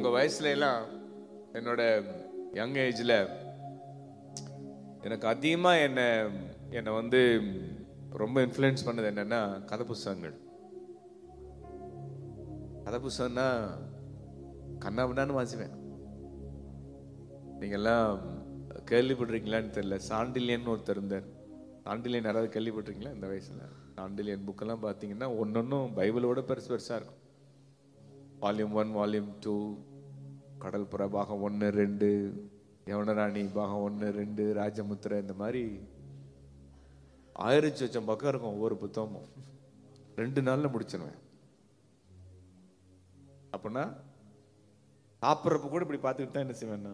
உங்க வயசுல எல்லாம் என்னோட யங் ஏஜ்ல எனக்கு அதிகமா என்ன என்னை வந்து ரொம்ப இன்ஃப்ளூயன்ஸ் பண்ணது என்னன்னா கதை புஸ்தகங்கள் கதை புஸ்தகம்னா கண்ணாபின்னான்னு வாசிப்பேன் நீங்கெல்லாம் கேள்விப்பட்டிருக்கீங்களான்னு தெரியல சாண்டிலியன் ஒருத்தர் இருந்தார் சாண்டிலியன் யாராவது கேள்விப்பட்டிருக்கீங்களா இந்த வயசுல சாண்டிலியன் புக்கெல்லாம் பார்த்தீங்கன்னா ஒன்னொன்னும் பைபிளோட பெருசு பெருசா இருக்கும் வால்யூம் ஒன் வால்யூம் டூ கடல் புறா பாகம் ஒன்று ரெண்டு யவனராணி பாகம் ஒன்று ரெண்டு ராஜமுத்திரை இந்த மாதிரி ஆயிரத்தி சொச்சம் பக்கம் இருக்கும் ஒவ்வொரு புத்தகமும் ரெண்டு நாள்ல முடிச்சிருவேன் அப்படின்னா சாப்பிட்றப்ப கூட இப்படி பார்த்துக்கிட்டு தான் என்ன செய்வேன்னா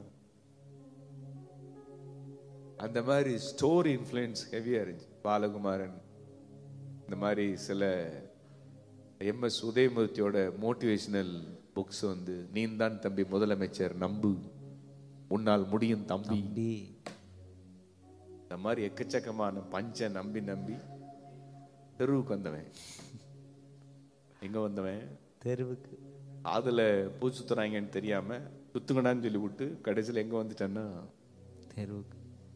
அந்த மாதிரி ஸ்டோரி இன்ஃப்ளூயன்ஸ் ஹெவியாக இருந்துச்சு பாலகுமாரன் இந்த மாதிரி சில எம்எஸ் உதயமூர்த்தியோட மோட்டிவேஷனல் புக்ஸ் வந்து நீந்தான் தம்பி முதலமைச்சர் நம்பு உன்னால் முடியும் தம்பி தம்பி இந்த மாதிரி எக்கச்சக்கமான பஞ்ச நம்பி நம்பி தெருவுக்கு வந்தவன் எங்க வந்தவன் தெருவுக்கு அதுல பூ சுத்துறாங்கன்னு தெரியாம சுத்துங்கடான்னு சொல்லி விட்டு கடைசியில் எங்க வந்துட்டேன்னா தெருவுக்கு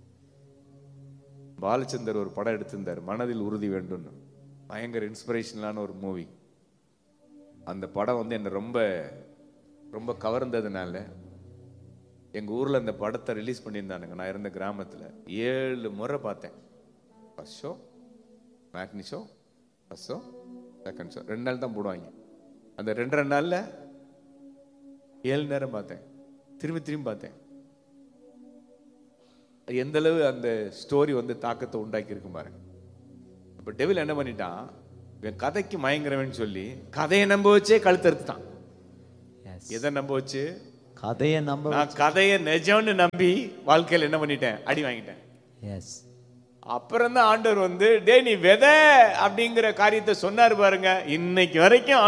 பாலச்சந்தர் ஒரு படம் எடுத்திருந்தார் மனதில் உறுதி வேண்டும்னு பயங்கர இன்ஸ்பிரேஷனலான ஒரு மூவி அந்த படம் வந்து என்னை ரொம்ப ரொம்ப கவர்ந்ததுனால எங்கள் ஊரில் அந்த படத்தை ரிலீஸ் பண்ணியிருந்தானுங்க நான் இருந்த கிராமத்தில் ஏழு முறை பார்த்தேன் first show matinee show first show second show ரெண்டு நாள் தான் போடுவாங்க அந்த ரெண்டரை நாளில் ஏழு நேரம் பார்த்தேன் திரும்பி திரும்பி பார்த்தேன் எந்த அளவு அந்த ஸ்டோரி வந்து தாக்கத்தை உண்டாக்கி இருக்கு பாருங்க இப்போ டெவில் என்ன பண்ணிட்டான் இவன் கதைக்கு மயங்குறவன் சொல்லி கதையை நம்ப வச்சே கழுத்தறுத்துட்டான் எஸ் எதை நம்ப வச்சு கதையை நம்ப நான் கதையை நிஜம்னு நம்பி வாழ்க்கையில் என்ன பண்ணிட்டேன் அடி வாங்கிட்டேன் எஸ் அப்புறம் தான் ஆண்டவர் வந்து டே நீ விதை அப்படிங்கிற காரியத்தை சொன்னார் பாருங்க இன்னைக்கு வரைக்கும்